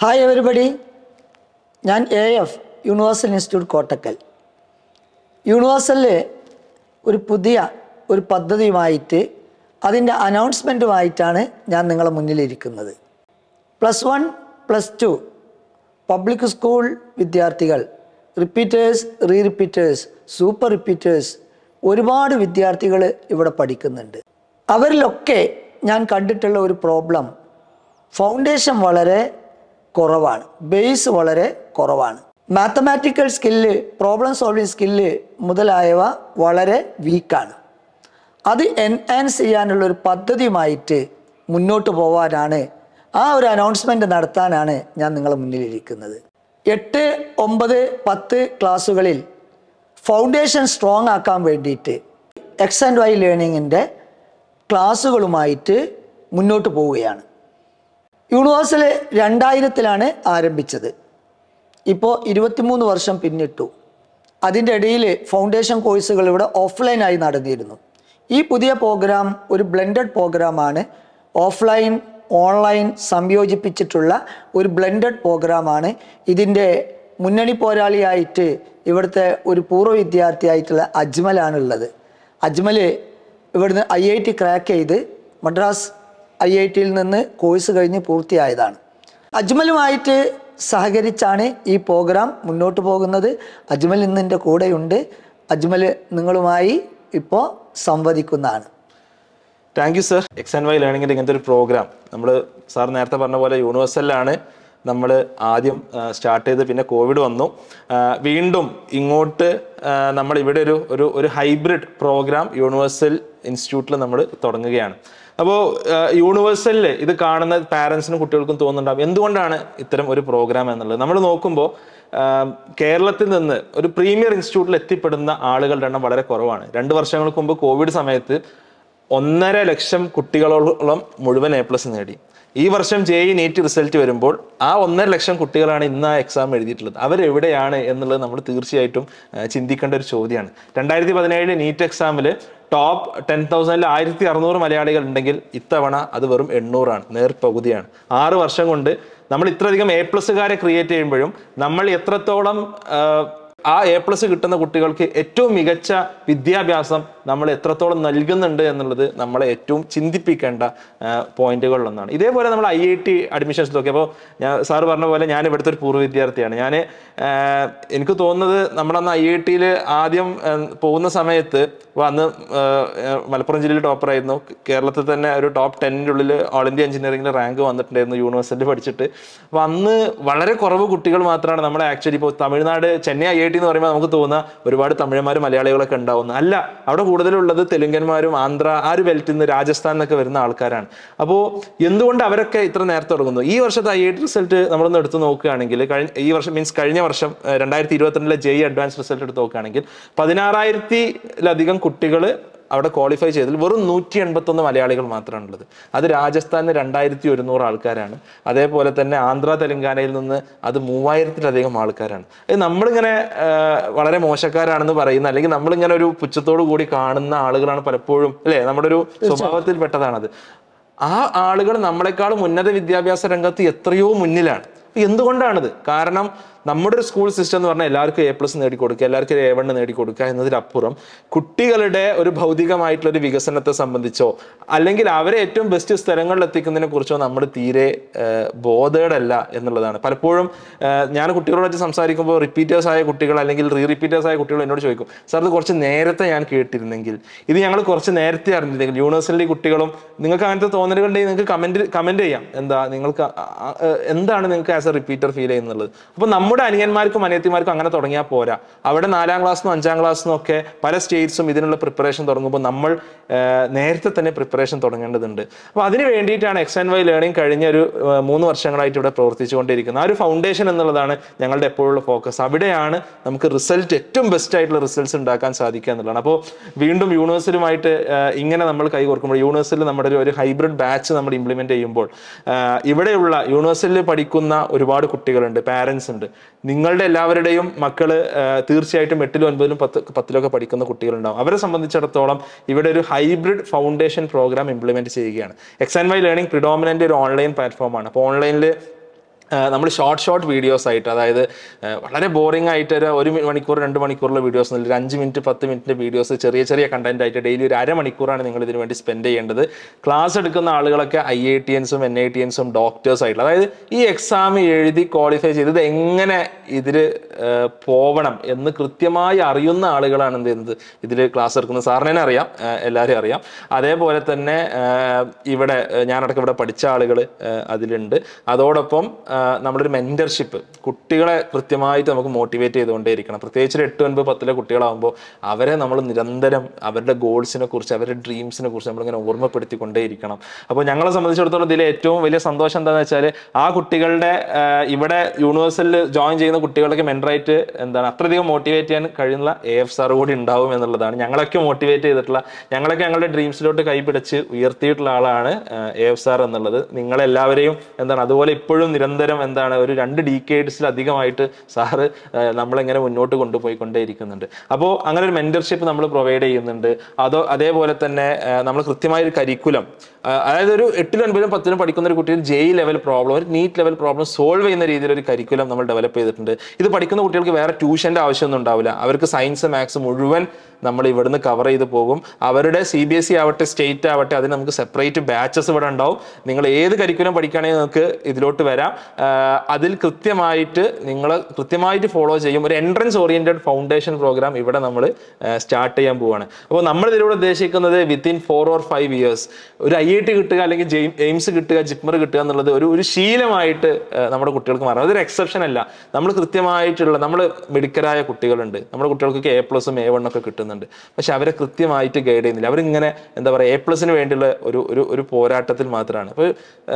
hi everybody ഞാൻ A F universal institute Kottakkal യൂണിവേഴ്സലിൽ ഒരു പുതിയ ഒരു പദ്ധതിയുമായിട്ട് അതിൻ്റെ അനൗൺസ്മെൻറ്റുമായിട്ടാണ് ഞാൻ നിങ്ങളുടെ മുന്നിലിരിക്കുന്നത് plus one plus two public school വിദ്യാർത്ഥികൾ repeaters re repeaters super repeaters ഒരുപാട് വിദ്യാർത്ഥികൾ ഇവിടെ പഠിക്കുന്നുണ്ട് അവരിലൊക്കെ ഞാൻ കണ്ടിട്ടുള്ള ഒരു പ്രോബ്ലം ഫൗണ്ടേഷൻ വളരെ കുറവാണ് ബേസ് വളരെ കുറവാണ് mathematical skill problem solving skill മുതലായവ വളരെ വീക്കാണ് അത് എൻഹാൻസ് ചെയ്യാനുള്ള ഒരു പദ്ധതിയുമായിട്ട് മുന്നോട്ട് പോകാനാണ് ആ ഒരു അനൗൺസ്മെൻറ്റ് നടത്താനാണ് ഞാൻ നിങ്ങളുടെ മുന്നിലിരിക്കുന്നത് എട്ട് ഒമ്പത് പത്ത് ക്ലാസ്സുകളിൽ ഫൗണ്ടേഷൻ സ്ട്രോങ് ആക്കാൻ വേണ്ടിയിട്ട് എക്സ് ആൻഡ് വൈ ലേണിങ്ങിൻ്റെ ക്ലാസ്സുകളുമായിട്ട് മുന്നോട്ട് പോവുകയാണ് യൂണിവേഴ്സൽ രണ്ടായിരത്തിലാണ് ആരംഭിച്ചത് ഇപ്പോൾ ഇരുപത്തിമൂന്ന് വർഷം പിന്നിട്ടു അതിൻ്റെ ഇടയിൽ ഫൗണ്ടേഷൻ കോഴ്സുകൾ ഇവിടെ ഓഫ്ലൈനായി നടന്നിരുന്നു ഈ പുതിയ പ്രോഗ്രാം ഒരു ബ്ലെൻഡഡ് പ്രോഗ്രാമാണ് ഓഫ്ലൈൻ ഓൺലൈൻ സംയോജിപ്പിച്ചിട്ടുള്ള ഒരു ബ്ലെൻഡഡ് പ്രോഗ്രാമാണ് ഇതിൻ്റെ മുന്നണി പോരാളിയായിട്ട് ഇവിടുത്തെ ഒരു പൂർവ്വ വിദ്യാർത്ഥിയായിട്ടുള്ള അജ്മലാണുള്ളത് അജ്മൽ ഇവിടുന്ന് ഐ ഐ ടി ക്രാക്ക് ചെയ്ത് മദ്രാസ് ഐ ഐ ടിയിൽ നിന്ന് കോഴ്സ് കഴിഞ്ഞ് പൂർത്തിയായതാണ് അജ്മലുമായിട്ട് സഹകരിച്ചാണ് ഈ പ്രോഗ്രാം മുന്നോട്ട് പോകുന്നത് അജ്മൽ ഇന്ന് എൻ്റെ കൂടെയുണ്ട് അജ്മൽ നിങ്ങളുമായി ഇപ്പോൾ സംവദിക്കുന്നതാണ് thank you sir X and Y ലേണിംഗിൻ്റെ ഇങ്ങനത്തെ ഒരു പ്രോഗ്രാം നമ്മൾ സാർ നേരത്തെ പറഞ്ഞ പോലെ യൂണിവേഴ്സലിലാണ് നമ്മൾ ആദ്യം സ്റ്റാർട്ട് ചെയ്ത് പിന്നെ കോവിഡ് വന്നു ആ, വീണ്ടും ഇങ്ങോട്ട് നമ്മൾ ഇവിടെ ഒരു ഒരു ഒരു ഹൈബ്രിഡ് പ്രോഗ്രാം യൂണിവേഴ്സൽ ഇൻസ്റ്റിറ്റ്യൂട്ടിൽ നമ്മൾ തുടങ്ങുകയാണ് അപ്പോൾ യൂണിവേഴ്സലിൽ ഇത് കാണുന്ന പാരൻസിനും കുട്ടികൾക്കും തോന്നുന്നുണ്ടാവും എന്തുകൊണ്ടാണ് ഇത്തരം ഒരു പ്രോഗ്രാം എന്നുള്ളത് നമ്മൾ നോക്കുമ്പോൾ ആം, കേരളത്തിൽ നിന്ന് ഒരു പ്രീമിയർ ഇൻസ്റ്റിറ്റ്യൂട്ടിൽ എത്തിപ്പെടുന്ന ആളുകളുടെ എണ്ണം വളരെ കുറവാണ് രണ്ട് വർഷങ്ങൾക്ക് മുമ്പ് കോവിഡ് സമയത്ത് ഒന്നര ലക്ഷം കുട്ടികളോളം മുഴുവൻ എ പ്ലസ് നേടി ഈ വർഷം ജെ ഇ നീറ്റ് റിസൾട്ട് വരുമ്പോൾ ആ ഒന്നര ലക്ഷം കുട്ടികളാണ് ഇന്ന് ആ എക്സാം എഴുതിയിട്ടുള്ളത് അവരെവിടെയാണ് എന്നുള്ളത് നമ്മൾ തീർച്ചയായിട്ടും ആ, ചിന്തിക്കേണ്ട ഒരു ചോദ്യമാണ് രണ്ടായിരത്തി പതിനേഴില് നീറ്റ് എക്സാമിൽ ടോപ്പ് ടെൻ തൗസൻഡിൽ ആയിരത്തി അറുന്നൂറ് മലയാളികൾ ഉണ്ടെങ്കിൽ ഇത്തവണ അത് വെറും എണ്ണൂറാണ് നേർപകുതിയാണ് ആറ് വർഷം കൊണ്ട് നമ്മൾ ഇത്രയധികം എ പ്ലസ്സുകാരെ ക്രിയേറ്റ് ചെയ്യുമ്പോഴും നമ്മൾ എത്രത്തോളം ആ, ആ എ പ്ലസ് കിട്ടുന്ന കുട്ടികൾക്ക് ഏറ്റവും മികച്ച വിദ്യാഭ്യാസം നമ്മൾ എത്രത്തോളം നൽകുന്നുണ്ട് എന്നുള്ളത് നമ്മളെ ഏറ്റവും ചിന്തിപ്പിക്കേണ്ട പോയിന്റുകളിലൊന്നാണ് ഇതേപോലെ നമ്മൾ ഐ ഐ ടി അഡ്മിഷൻസ് നോക്കി അപ്പോൾ ഞാൻ സാറ് പറഞ്ഞ പോലെ ഞാൻ ഇവിടുത്തെ ഒരു പൂർവ്വ വിദ്യാർത്ഥിയാണ് ഞാൻ എനിക്ക് തോന്നുന്നത് നമ്മളന്ന് ഐ ഐ ടിയിൽ ആദ്യം ആ, പോകുന്ന സമയത്ത് അപ്പോൾ അന്ന് ആ, ആ, മലപ്പുറം ജില്ലയിൽ ടോപ്പറായിരുന്നു കേരളത്തിൽ തന്നെ ഒരു ടോപ്പ് ടെന്നിൻ്റെ ഉള്ളിൽ ഓൾ ഇന്ത്യ എഞ്ചിനീയറിംഗിൽ റാങ്ക് വന്നിട്ടുണ്ടായിരുന്നു യൂണിവേഴ്സിറ്റി പഠിച്ചിട്ട് അപ്പോൾ അന്ന് വളരെ കുറവ് കുട്ടികൾ മാത്രമാണ് നമ്മുടെ ആക്ച്വലി ഇപ്പോൾ Tamil Nadu Chennai I I T എന്ന് പറയുമ്പോൾ നമുക്ക് തോന്നുന്ന ഒരുപാട് തമിഴന്മാരും മലയാളികളൊക്കെ ഉണ്ടാവുന്നു അല്ല അവിടെ കൂടുതലുള്ളത് തെലുങ്കന്മാരും ആന്ധ്ര ആ ഒരു ബെൽറ്റിൽ നിന്ന് രാജസ്ഥാൻ എന്നൊക്കെ വരുന്ന ആൾക്കാരാണ് അപ്പോൾ എന്തുകൊണ്ട് അവരൊക്കെ ഇത്ര നേരത്തെ തുടങ്ങുന്നു ഈ വർഷത്തെ ഐ ഐ ടി റിസൾട്ട് നമ്മളൊന്ന് എടുത്ത് നോക്കുകയാണെങ്കിൽ കഴിഞ്ഞ ഈ വർഷം മീൻസ് കഴിഞ്ഞ വർഷം ഏഹ്, രണ്ടായിരത്തി ഇരുപത്തിരണ്ടിലെ ജെ അഡ്വാൻസ് റിസൾട്ട് എടുത്ത് നോക്കുകയാണെങ്കിൽ പതിനാറായിരത്തിലധികം കുട്ടികൾ അവിടെ ക്വാളിഫൈ ചെയ്തതിൽ വെറും നൂറ്റി എൺപത്തൊന്ന് മലയാളികൾ മാത്രമാണ് ഉള്ളത് അത് രാജസ്ഥാനിൽ രണ്ടായിരത്തി ഒരുന്നൂറ് ആൾക്കാരാണ് അതേപോലെ തന്നെ ആന്ധ്ര തെലങ്കാനയിൽ നിന്ന് അത് മൂവായിരത്തിലധികം ആൾക്കാരാണ് ഇത് നമ്മളിങ്ങനെ ആ, വളരെ മോശക്കാരാണെന്ന് പറയുന്ന അല്ലെങ്കിൽ നമ്മളിങ്ങനെ ഒരു പുച്ഛത്തോടു കൂടി കാണുന്ന ആളുകളാണ് പലപ്പോഴും അല്ലേ നമ്മുടെ ഒരു സ്വഭാവത്തിൽ പെട്ടതാണത് ആ ആളുകൾ നമ്മളെക്കാളും ഉന്നത വിദ്യാഭ്യാസ രംഗത്ത് എത്രയോ മുന്നിലാണ് അപ്പൊ എന്തുകൊണ്ടാണിത് കാരണം നമ്മുടെ ഒരു സ്കൂൾ സിസ്റ്റം എന്ന് പറഞ്ഞാൽ എല്ലാവർക്കും എ പ്ലസ് നേടിക്കൊടുക്കുക എല്ലാവർക്കും എ വൺ നേടിക്കൊടുക്കുക എന്നതിലപ്പുറം കുട്ടികളുടെ ഒരു ഭൗതികമായിട്ടുള്ള ഒരു വികസനത്തെ സംബന്ധിച്ചോ അല്ലെങ്കിൽ അവരെ ഏറ്റവും ബെസ്റ്റ് സ്ഥലങ്ങളിൽ എത്തിക്കുന്നതിനെ കുറിച്ചോ നമ്മൾ തീരെ ബോധേഡല്ല എന്നുള്ളതാണ് പലപ്പോഴും ആ, ഞാൻ കുട്ടികളോട് സംസാരിക്കുമ്പോൾ റിപ്പീറ്റേഴ്സ് ആയ കുട്ടികൾ അല്ലെങ്കിൽ റീ റിപ്പീറ്റേഴ്സ് ആയ കുട്ടികൾ എന്നോട് ചോദിക്കും സാർ ഇത് കുറച്ച് നേരത്തെ ഞാൻ കേട്ടിരുന്നെങ്കിൽ ഇത് ഞങ്ങൾ കുറച്ച് നേരത്തെ അറിഞ്ഞിരുന്നെങ്കിൽ യൂണിവേഴ്സിറ്റി കുട്ടികളും നിങ്ങൾക്ക് അങ്ങനത്തെ തോന്നലുകളുണ്ടെങ്കിൽ നിങ്ങൾക്ക് കമന്റ് കമന്റ് ചെയ്യാം എന്താ നിങ്ങൾക്ക് ആ- ആ- ആ- എന്താണ് നിങ്ങൾക്ക് ആസ് എ റിപ്പീറ്റർ ഫീൽ ചെയ്യുന്നുള്ളത് അപ്പോൾ നമ്മുടെ അനിയന്മാർക്കും അനിയത്തിമാർക്കും അങ്ങനെ തുടങ്ങിയാൽ പോരാ അവിടെ നാലാം ക്ലാസ്സിനും അഞ്ചാം ക്ലാസ്സിനും ഒക്കെ പല സ്റ്റേറ്റ്സും ഇതിനുള്ള പ്രിപ്പറേഷൻ തുടങ്ങുമ്പോൾ നമ്മൾ ആ, നേരത്തെ തന്നെ പ്രിപ്പറേഷൻ തുടങ്ങേണ്ടതുണ്ട് അപ്പോൾ അതിന് വേണ്ടിയിട്ടാണ് എക്സ് ആൻഡ് വൈ ലേണിംഗ് കഴിഞ്ഞ ഒരു ആ, മൂന്ന് വർഷങ്ങളായിട്ട് ഇവിടെ പ്രവർത്തിച്ചുകൊണ്ടിരിക്കുന്നത് ആ ഒരു ഫൗണ്ടേഷൻ എന്നുള്ളതാണ് ഞങ്ങളുടെ എപ്പോഴുള്ള ഫോക്കസ് അവിടെയാണ് നമുക്ക് റിസൾട്ട് ഏറ്റവും ബെസ്റ്റ് ആയിട്ടുള്ള റിസൾട്ട്സ് ഉണ്ടാക്കാൻ സാധിക്കുക എന്നുള്ളതാണ് അപ്പോൾ വീണ്ടും യൂണിവേഴ്സിലുമായിട്ട് ഇങ്ങനെ നമ്മൾ കൈ കോർക്കുമ്പോൾ യൂണിവേഴ്സിൽ നമ്മുടെ ഒരു- ഒരു ഹൈബ്രിഡ് ബാച്ച് നമ്മൾ ഇംപ്ലിമെന്റ് ചെയ്യുമ്പോൾ ആ, ഇവിടെയുള്ള യൂണിവേഴ്സിൽ പഠിക്കുന്ന ഒരുപാട് കുട്ടികളുണ്ട് പാരൻസ് ഉണ്ട് നിങ്ങളുടെ എല്ലാവരുടെയും മക്കള് ആ, തീർച്ചയായിട്ടും എട്ടിലും ഒൻപതിലും പത്ത് പത്തിലൊക്കെ പഠിക്കുന്ന കുട്ടികളുണ്ടാവും അവരെ സംബന്ധിച്ചിടത്തോളം ഇവിടെ ഒരു ഹൈബ്രിഡ് ഫൗണ്ടേഷൻ പ്രോഗ്രാം ഇംപ്ലിമെന്റ് ചെയ്യുകയാണ് X and Y learning predominant ഒരു ഓൺലൈൻ പ്ലാറ്റ്ഫോമാണ് അപ്പോൾ ഓൺലൈനിൽ നമ്മൾ ഷോർട്ട് ഷോർട്ട് വീഡിയോസ് ആയിട്ട് അതായത് ആ, വളരെ ബോറിംഗ് ആയിട്ട് ഒരു ഒരു മി- മണിക്കൂർ രണ്ട് മണിക്കൂറുള്ള വീഡിയോസ് ഒന്നും ഒരു അഞ്ച് മിനിറ്റ് പത്ത് മിനിറ്റിൻ്റെ വീഡിയോസ് ചെറിയ ചെറിയ കണ്ടന്റ് ആയിട്ട് ഡെയിലി ഒരു അരമണിക്കൂറാണ് നിങ്ങൾ ഇതിന് വേണ്ടി സ്പെൻഡ് ചെയ്യേണ്ടത് ക്ലാസ് എടുക്കുന്ന ആളുകളൊക്കെ ഐ ഐ ടി എൻസും എൻ ഐ ടി എൻസും ഡോക്ടേഴ്സ് ആയിട്ടുള്ള അതായത് ഈ എക്സാം എഴുതി ക്വാളിഫൈ ചെയ്ത് ഇത് എങ്ങനെ ഇതിൽ പോവണം എന്ന് കൃത്യമായി അറിയുന്ന ആളുകളാണ് എന്ത് ചെയ്യുന്നത് ഇതിൽ ക്ലാസ് എടുക്കുന്നത് സാറിനെ തന്നെ അറിയാം ആ, എല്ലാവരെയും അറിയാം അതേപോലെ തന്നെ ആ, ഇവിടെ ആ, ഞാനടക്കം ഇവിടെ പഠിച്ച ആളുകൾ അതിലുണ്ട് അതോടൊപ്പം ആ, നമ്മളൊരു മെന്റർഷിപ്പ് കുട്ടികളെ കൃത്യമായിട്ട് നമുക്ക് മോട്ടിവേറ്റ് ചെയ്തുകൊണ്ടേയിരിക്കണം പ്രത്യേകിച്ച് ഒരു എട്ട് ഒൻപത് പത്തിലെ കുട്ടികളാകുമ്പോൾ അവരെ നമ്മൾ നിരന്തരം അവരുടെ ഗോൾസിനെ കുറിച്ച് അവരുടെ ഡ്രീംസിനെ കുറിച്ച് നമ്മളിങ്ങനെ ഓർമ്മപ്പെടുത്തിക്കൊണ്ടേയിരിക്കണം അപ്പോൾ ഞങ്ങളെ സംബന്ധിച്ചിടത്തോളം ഇതിലെ ഏറ്റവും വലിയ സന്തോഷം എന്താണെന്ന് വെച്ചാൽ ആ കുട്ടികളുടെ ആ, ഇവിടെ യൂണിവേഴ്സലിൽ ജോയിൻ ചെയ്യുന്ന കുട്ടികളൊക്കെ മെൻറ്ററായിട്ട് എന്താണ് അത്രയധികം മോട്ടിവേറ്റ് ചെയ്യാൻ കഴിയുന്ന എ എഫ് സാർ കൂടി ഉണ്ടാവും എന്നുള്ളതാണ് ഞങ്ങളൊക്കെ മോട്ടിവേറ്റ് ചെയ്തിട്ടുള്ള ഞങ്ങളൊക്കെ ഞങ്ങളുടെ ഡ്രീംസിലോട്ട് കൈപിടിച്ച് ഉയർത്തിയിട്ടുള്ള ആളാണ് എ എഫ് സാർ എന്നുള്ളത് നിങ്ങളെല്ലാവരെയും എന്താണ് അതുപോലെ ഇപ്പോഴും നിരന്തരം എന്താണ് ഒരു രണ്ട് ഡീക്കേഡ്സിലധികമായിട്ട് സാറ് നമ്മളിങ്ങനെ മുന്നോട്ട് കൊണ്ടുപോയിക്കൊണ്ടേയിരിക്കുന്നുണ്ട് അപ്പോൾ അങ്ങനെ ഒരു മെന്റർഷിപ്പ് നമ്മൾ പ്രൊവൈഡ് ചെയ്യുന്നുണ്ട് അതോ അതേപോലെ തന്നെ നമ്മൾ കൃത്യമായ ഒരു കരിക്കുലം അതായത് ഒരു എട്ടിലും ഒൻപതിലും പത്തിലും പഠിക്കുന്ന ഒരു കുട്ടിയിൽ ജെയ് ലെവൽ പ്രോബ്ലം ഒരു നീറ്റ് ലെവൽ പ്രോബ്ലം സോൾവ് ചെയ്യുന്ന രീതിയിൽ ഒരു കരിക്കുലം നമ്മൾ ഡെവലപ്പ് ചെയ്തിട്ടുണ്ട് ഇത് പഠിക്കുന്ന കുട്ടികൾക്ക് വേറെ ട്യൂഷൻ്റെ ആവശ്യമൊന്നും ഉണ്ടാവില്ല അവർക്ക് സയൻസ് മാത്സ് മുഴുവൻ നമ്മൾ ഇവിടുന്ന് കവർ ചെയ്ത് പോകും അവരുടെ സി ബി എസ് ഇ ആവട്ടെ സ്റ്റേറ്റ് ആവട്ടെ അതിന് നമുക്ക് സെപ്പറേറ്റ് ബാച്ചസ് ഇവിടെ ഉണ്ടാവും നിങ്ങൾ ഏത് കരിക്കുലം പഠിക്കുകയാണെങ്കിൽ നിങ്ങൾക്ക് ഇതിലോട്ട് വരാം ആഹ് അതിൽ കൃത്യമായിട്ട് നിങ്ങൾ കൃത്യമായിട്ട് ഫോളോ ചെയ്യും ഒരു എൻട്രൻസ് ഓറിയന്റഡ് ഫൗണ്ടേഷൻ പ്രോഗ്രാം ഇവിടെ നമ്മൾ സ്റ്റാർട്ട് ചെയ്യാൻ പോവാണ് അപ്പോൾ നമ്മൾ ഇതിലൂടെ ഉദ്ദേശിക്കുന്നത് within four or five years ഒരു ഐ ഐ ടി കിട്ടുക അല്ലെങ്കിൽ ജെയിം എയിംസ് കിട്ടുക ജിപ്മർ കിട്ടുക എന്നുള്ളത് ഒരു ഒരു ശീലമായിട്ട് ആഹ് നമ്മുടെ കുട്ടികൾക്ക് മാറണം അതൊരു എക്സെപ്ഷൻ അല്ല നമ്മൾ കൃത്യമായിട്ടുള്ള നമ്മൾ മിടുക്കരായ കുട്ടികളുണ്ട് നമ്മുടെ കുട്ടികൾക്കൊക്കെ എ പ്ലസും എ വണ്ണൊക്കെ കിട്ടുന്നുണ്ട് പക്ഷെ അവരെ കൃത്യമായിട്ട് ഗൈഡ് ചെയ്യുന്നില്ല അവരിങ്ങനെ എന്താ പറയുക എ പ്ലസിന് വേണ്ടിയുള്ള ഒരു ഒരു ഒരു പോരാട്ടത്തിൽ മാത്രമാണ് അപ്പോൾ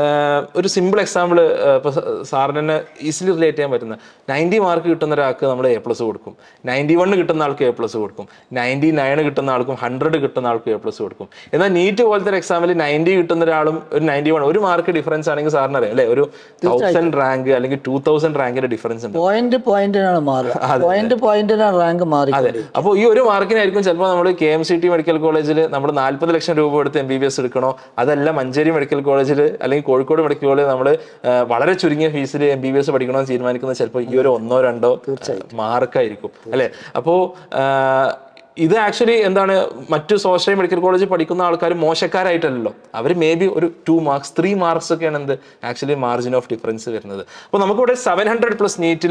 ഒരു സിമ്പിൾ എക്സാമ്പിൾ ഇപ്പോൾ സാറിന് തന്നെ ഈസിലി റിലേറ്റ് ചെയ്യാൻ പറ്റുന്ന നയൻറ്റി മാർക്ക് കിട്ടുന്ന ഒരാൾക്ക് നമ്മൾ എ പ്ലസ് കൊടുക്കും നയൻറ്റി വണ്ണ് കിട്ടുന്ന ആൾക്ക് എ പ്ലസ് കൊടുക്കും നയൻറ്റി നയൻ കിട്ടുന്ന ആൾക്കും ഹൺഡ്രഡ് കിട്ടുന്ന ആൾക്കും എ പ്ലസ് കൊടുക്കും എന്നാൽ നീറ്റ് പോലത്തെ ഒരു എക്സാമിൽ നയൻറ്റി കിട്ടുന്ന ഒരാളും ഒരു നയൻറ്റി വൺ ഒരു മാർക്ക് ഡിഫറൻസ് ആണെങ്കിൽ സാറിന് അറിയാം അല്ലേ ഒരു തൗസൻഡ് റാങ്ക് അല്ലെങ്കിൽ ടു തൗസൻഡ് റാങ്കിന്റെ ഡിഫറൻസ് ഉണ്ട് പോയിന്റ് പോയിന്റിനാണ് മാറുക പോയിന്റ് പോയിന്റിനാണ് റാങ്ക് മാറി അതെ അപ്പോൾ ഈ ഒരു മാർക്കിനായിരിക്കും ചിലപ്പോൾ നമ്മൾ K M C T medical കോളേജിൽ നമ്മൾ നാൽപ്പത് ലക്ഷം രൂപ കൊടുത്ത് എം ബി ബി എസ് എടുക്കണോ അതല്ല മഞ്ചേരി മെഡിക്കൽ കോളേജിൽ അല്ലെങ്കിൽ കോഴിക്കോട് മെഡിക്കൽ കോളേജിൽ നമ്മൾ വളരെ ചുരുങ്ങിയ ഫീസിൽ എം ബി ബി എസ് പഠിക്കണമെന്ന് തീരുമാനിക്കുന്നത് ചിലപ്പോൾ ഈ ഒരു ഒന്നോ രണ്ടോ മാർക്കായിരിക്കും അല്ലെ അപ്പോൾ ഇത് ആക്ച്വലി എന്താണ് മറ്റു സ്വാശ്രയ മെഡിക്കൽ കോളേജിൽ പഠിക്കുന്ന ആൾക്കാർ മോശക്കാരായിട്ടല്ലല്ലോ അവർ മേ ബി ഒരു ടു മാർക്സ് ത്രീ മാർക്സ് ഒക്കെയാണ് എന്ത് ആക്ച്വലി മാർജിൻ ഓഫ് ഡിഫറൻസ് വരുന്നത് അപ്പോൾ നമുക്കിവിടെ സെവൻ ഹൺഡ്രഡ് പ്ലസ് നീറ്റിൽ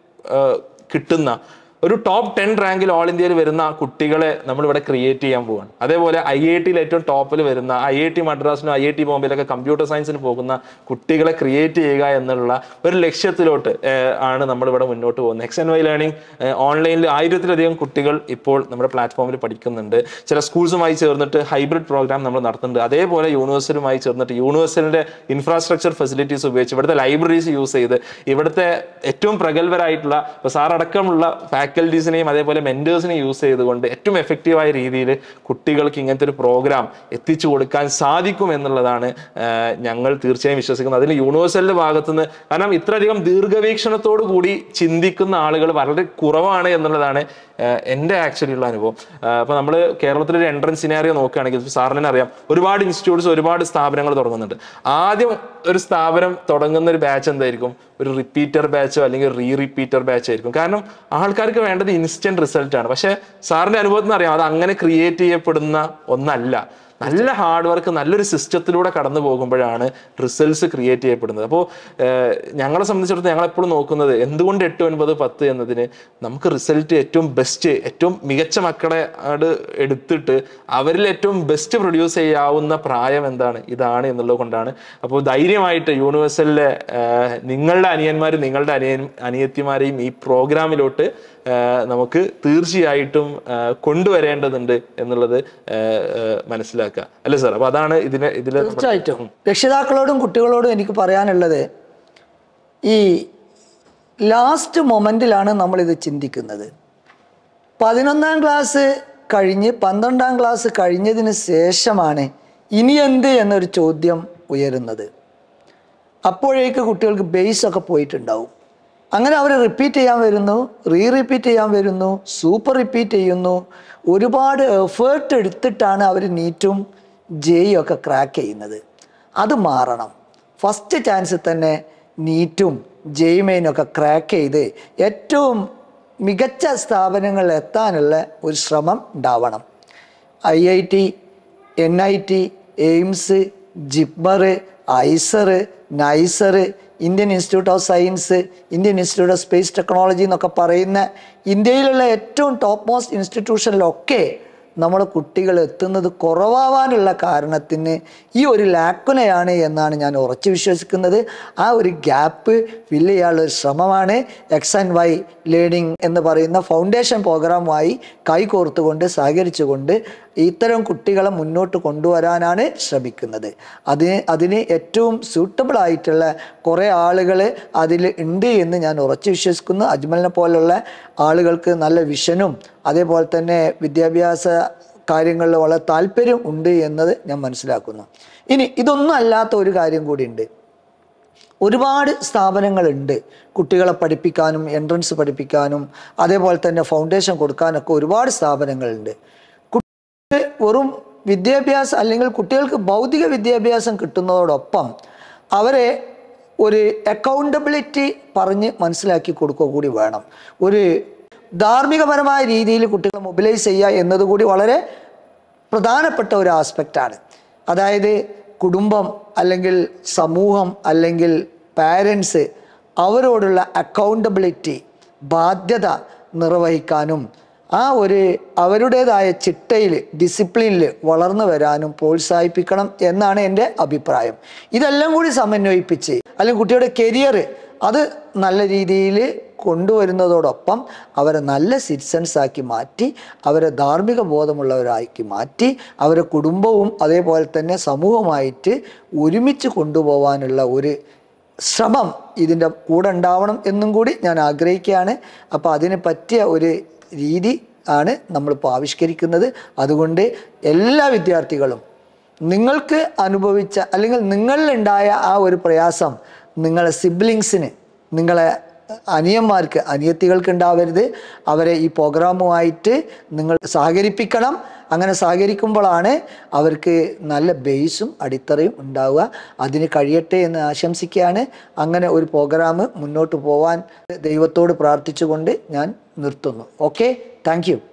കിട്ടുന്ന ഒരു ടോപ്പ് ടെൻ റാങ്കിൽ ഓൾ ഇന്ത്യയിൽ വരുന്ന കുട്ടികളെ നമ്മൾ ഇവിടെ ക്രിയേറ്റ് ചെയ്യാൻ പോവാണ് അതേപോലെ ഐ ഐ ടിയിൽ ഏറ്റവും ടോപ്പിൽ വരുന്ന ഐ ഐ ടി മദ്രാസിനും ഐ ഐ ടി ബോംബെയിലൊക്കെ കമ്പ്യൂട്ടർ സയൻസിന് പോകുന്ന കുട്ടികളെ ക്രിയേറ്റ് ചെയ്യുക എന്നുള്ള ഒരു ലക്ഷ്യത്തിലോട്ട് ഏഹ്, ആണ് നമ്മൾ ഇവിടെ മുന്നോട്ട് പോകുന്നത് എക്സ് എൻ വൈ ലേണിംഗ് ഓൺലൈനിൽ ആയിരത്തിലധികം കുട്ടികൾ ഇപ്പോൾ നമ്മുടെ പ്ലാറ്റ്ഫോമിൽ പഠിക്കുന്നുണ്ട് ചില സ്കൂൾസുമായി ചേർന്നിട്ട് ഹൈബ്രിഡ് പ്രോഗ്രാം നമ്മൾ നടത്തുന്നുണ്ട് അതേപോലെ യൂണിവേഴ്സിറ്റിയുമായി ചേർന്നിട്ട് യൂണിവേഴ്സിറ്റിയുടെ ഇൻഫ്രാസ്ട്രക്ചർ ഫെസിലിറ്റീസ് ഉപയോഗിച്ച് ഇവിടുത്തെ ലൈബ്രറീസ് യൂസ് ചെയ്ത് ഇവിടുത്തെ ഏറ്റവും പ്രഗത്ഭരായിട്ടുള്ള ഇപ്പോൾ സാർ അടക്കമുള്ള ഫാക്കൽറ്റീസിനെയും അതേപോലെ മെന്റേഴ്സിനെയും യൂസ് ചെയ്തുകൊണ്ട് ഏറ്റവും എഫക്റ്റീവായ രീതിയിൽ കുട്ടികൾക്ക് ഇങ്ങനത്തെ ഒരു പ്രോഗ്രാം എത്തിച്ചു കൊടുക്കാൻ സാധിക്കും എന്നുള്ളതാണ് ആ, ഞങ്ങൾ തീർച്ചയായും വിശ്വസിക്കുന്നത് അതിന് യൂണിവേഴ്സലിന്റെ ഭാഗത്തുനിന്ന് കാരണം ഇത്രയധികം ദീർഘവീക്ഷണത്തോടു കൂടി ചിന്തിക്കുന്ന ആളുകൾ വളരെ കുറവാണ് എന്നുള്ളതാണ് ആ, എൻ്റെ ആക്ച്വലി ഉള്ള അനുഭവം അപ്പോൾ നമ്മൾ കേരളത്തിലൊരു എൻട്രൻസ് സിനാരിയോ നോക്കുകയാണെങ്കിൽ സാറിന് അറിയാം ഒരുപാട് ഇൻസ്റ്റിറ്റ്യൂട്ട്സ് ഒരുപാട് സ്ഥാപനങ്ങൾ തുടങ്ങുന്നുണ്ട് ആദ്യം ഒരു സ്ഥാപനം തുടങ്ങുന്ന ഒരു ബാച്ച് എന്തായിരിക്കും ഒരു റിപ്പീറ്റർ ബാച്ചോ അല്ലെങ്കിൽ റീ റിപ്പീറ്റർ ബാച്ച് ആയിരിക്കും കാരണം ആൾക്കാർക്ക് വേണ്ടത് ഇൻസ്റ്റന്റ് റിസൾട്ട് ആണ് പക്ഷെ സാറിന്റെ അനുഭവത്തിൽ നിന്ന് അറിയാം അത് അങ്ങനെ ക്രിയേറ്റ് ചെയ്യപ്പെടുന്ന ഒന്നല്ല നല്ല ഹാർഡ് വർക്ക് നല്ലൊരു സിസ്റ്റത്തിലൂടെ കടന്നു പോകുമ്പോഴാണ് റിസൾട്ട്സ് ക്രിയേറ്റ് ചെയ്യപ്പെടുന്നത് അപ്പോൾ ഞങ്ങളെ സംബന്ധിച്ചിടത്തോളം ഞങ്ങൾ എപ്പോഴും നോക്കുന്നത് എന്തുകൊണ്ട് എട്ട് ഒൻപത് പത്ത് എന്നതിന് നമുക്ക് റിസൾട്ട് ഏറ്റവും ബെസ്റ്റ് ഏറ്റവും മികച്ച മക്കളെ അത് എടുത്തിട്ട് അവരിൽ ഏറ്റവും ബെസ്റ്റ് പ്രൊഡ്യൂസ് ചെയ്യാവുന്ന പ്രായം എന്താണ് ഇതാണ് എന്നുള്ളത് കൊണ്ടാണ് അപ്പോൾ ധൈര്യമായിട്ട് യൂണിവേഴ്സലിലെ ഏഹ്, നിങ്ങളുടെ അനിയന്മാരും നിങ്ങളുടെ അനിയൻ അനിയത്തിമാരെയും ഈ പ്രോഗ്രാമിലോട്ട് ഏഹ്, നമുക്ക് തീർച്ചയായിട്ടും ഏഹ്, കൊണ്ടുവരേണ്ടതുണ്ട് എന്നുള്ളത് ഏഹ്, ഏഹ്, മനസ്സിലാക്കുക അല്ലേ സാർ അപ്പൊ അതാണ് ഇതിനെ ഇതിൽ തീർച്ചയായിട്ടും രക്ഷിതാക്കളോടും കുട്ടികളോടും എനിക്ക് പറയാനുള്ളത് ഈ ലാസ്റ്റ് മൊമെന്റിലാണ് നമ്മളിത് ചിന്തിക്കുന്നത് പതിനൊന്നാം ക്ലാസ് കഴിഞ്ഞ് പന്ത്രണ്ടാം ക്ലാസ് കഴിഞ്ഞതിന് ശേഷമാണ് ഇനി എന്ത് എന്നൊരു ചോദ്യം ഉയരുന്നത് അപ്പോഴേക്ക് കുട്ടികൾക്ക് ബേസ് ഒക്കെ പോയിട്ടുണ്ടാവും അങ്ങനെ അവർ റിപ്പീറ്റ് ചെയ്യാൻ വരുന്നു റീ റിപ്പീറ്റ് ചെയ്യാൻ വരുന്നു സൂപ്പർ റിപ്പീറ്റ് ചെയ്യുന്നു ഒരുപാട് എഫേർട്ട് എടുത്തിട്ടാണ് അവർ നീറ്റും ജെയും ഒക്കെ ക്രാക്ക് ചെയ്യുന്നത് അത് മാറണം ഫസ്റ്റ് ചാൻസിൽ തന്നെ നീറ്റും ജെയ്മെയിനും ഒക്കെ ക്രാക്ക് ചെയ്ത് ഏറ്റവും മികച്ച സ്ഥാപനങ്ങളിൽ എത്താനുള്ള ഒരു ശ്രമം ഉണ്ടാവണം I I T N I T AIIMS JIPMER IISER NISER Indian institute of science Indian institute of space technology എന്നൊക്കെ പറയുന്ന ഇന്ത്യയിലുള്ള ഏറ്റവും ടോപ്പ് മോസ്റ്റ് ഇൻസ്റ്റിറ്റ്യൂഷനിലൊക്കെ നമ്മളെ കുട്ടികൾ എത്തുന്നത് കുറവാവാനുള്ള കാരണത്തിന് ഈ ഒരു ലാക്കുനയാണ് എന്നാണ് ഞാൻ ഉറച്ചു വിശ്വസിക്കുന്നത് ആ ഒരു ഗ്യാപ്പ് ഫില്ല് ചെയ്യാനുള്ള ഒരു ശ്രമമാണ് എക്സ് ആൻഡ് വൈ ലേണിംഗ് എന്ന് പറയുന്ന ഫൗണ്ടേഷൻ പ്രോഗ്രാമുമായി കൈകോർത്തുകൊണ്ട് സഹകരിച്ചുകൊണ്ട് ഇത്തരം കുട്ടികളെ മുന്നോട്ട് കൊണ്ടുവരാനാണ് ശ്രമിക്കുന്നത് അതിന് അതിന് ഏറ്റവും സ്യൂട്ടബിൾ ആയിട്ടുള്ള കുറേ ആളുകൾ അതിൽ ഉണ്ട് എന്ന് ഞാൻ ഉറച്ചു വിശ്വസിക്കുന്നു അജ്മലിനെ പോലുള്ള ആളുകൾക്ക് നല്ല വിഷനും അതേപോലെ തന്നെ വിദ്യാഭ്യാസ കാര്യങ്ങളിൽ വളരെ താല്പര്യം ഉണ്ട് എന്നത് ഞാൻ മനസ്സിലാക്കുന്നു ഇനി ഇതൊന്നും അല്ലാത്ത ഒരു കാര്യം കൂടിയുണ്ട് ഒരുപാട് സ്ഥാപനങ്ങളുണ്ട് കുട്ടികളെ പഠിപ്പിക്കാനും എൻട്രൻസ് പഠിപ്പിക്കാനും അതേപോലെ തന്നെ ഫൗണ്ടേഷൻ കൊടുക്കാനൊക്കെ ഒരുപാട് സ്ഥാപനങ്ങളുണ്ട് കുട്ടികൾക്ക് വെറും വിദ്യാഭ്യാസം അല്ലെങ്കിൽ കുട്ടികൾക്ക് ഭൗതിക വിദ്യാഭ്യാസം കിട്ടുന്നതോടൊപ്പം അവരെ ഒരു അക്കൗണ്ടബിലിറ്റി പറഞ്ഞ് മനസ്സിലാക്കി കൊടുക്കുക കൂടി വേണം ഒരു ധാർമ്മികപരമായ രീതിയിൽ കുട്ടികളെ മൊബിലൈസ് ചെയ്യുക എന്നതുകൂടി വളരെ പ്രധാനപ്പെട്ട ഒരു ആസ്പെക്റ്റാണ് അതായത് കുടുംബം അല്ലെങ്കിൽ സമൂഹം അല്ലെങ്കിൽ പാരൻസ് അവരോടുള്ള അക്കൗണ്ടബിലിറ്റി ബാധ്യത നിർവഹിക്കാനും ആ ഒരു അവരുടേതായ ചിട്ടയിൽ ഡിസിപ്ലിനിൽ വളർന്നു വരാനും പ്രോത്സാഹിപ്പിക്കണം എന്നാണ് എൻ്റെ അഭിപ്രായം ഇതെല്ലാം കൂടി സമന്വയിപ്പിച്ച് അല്ലെങ്കിൽ കുട്ടിയുടെ കരിയർ അത് നല്ല രീതിയിൽ കൊണ്ടുവരുന്നതോടൊപ്പം അവരെ നല്ല സിറ്റിസൺസ് ആക്കി മാറ്റി അവരെ ധാർമ്മിക ബോധമുള്ളവരാക്കി മാറ്റി അവരെ കുടുംബവും അതേപോലെ തന്നെ സമൂഹമായിട്ട് ഒരുമിച്ച് കൊണ്ടുപോകാനുള്ള ഒരു ശ്രമം ഇതിൻ്റെ കൂടെ ഉണ്ടാവണം എന്നും കൂടി ഞാൻ ആഗ്രഹിക്കുകയാണ് അപ്പോൾ അതിന് പറ്റിയ ഒരു രീതി ആണ് നമ്മളിപ്പോൾ ആവിഷ്കരിക്കുന്നത് അതുകൊണ്ട് എല്ലാ വിദ്യാർത്ഥികളും നിങ്ങൾക്ക് അനുഭവിച്ച അല്ലെങ്കിൽ നിങ്ങളിലുണ്ടായ ആ ഒരു പ്രയാസം നിങ്ങളെ സിബ്ലിങ്സിന് നിങ്ങളെ അനിയന്മാർക്ക് അനിയത്തികൾക്ക് ഉണ്ടാവരുത് അവരെ ഈ പ്രോഗ്രാമുമായിട്ട് നിങ്ങൾ സഹകരിപ്പിക്കണം അങ്ങനെ സഹകരിക്കുമ്പോഴാണ് അവർക്ക് നല്ല ബേസും അടിത്തറയും ഉണ്ടാവുക അതിന് കഴിയട്ടെ എന്ന് ആശംസിക്കുകയാണ് അങ്ങനെ ഒരു പ്രോഗ്രാം മുന്നോട്ട് പോവാൻ ദൈവത്തോട് പ്രാർത്ഥിച്ചുകൊണ്ട് ഞാൻ നിർത്തുന്നു ഓക്കെ താങ്ക്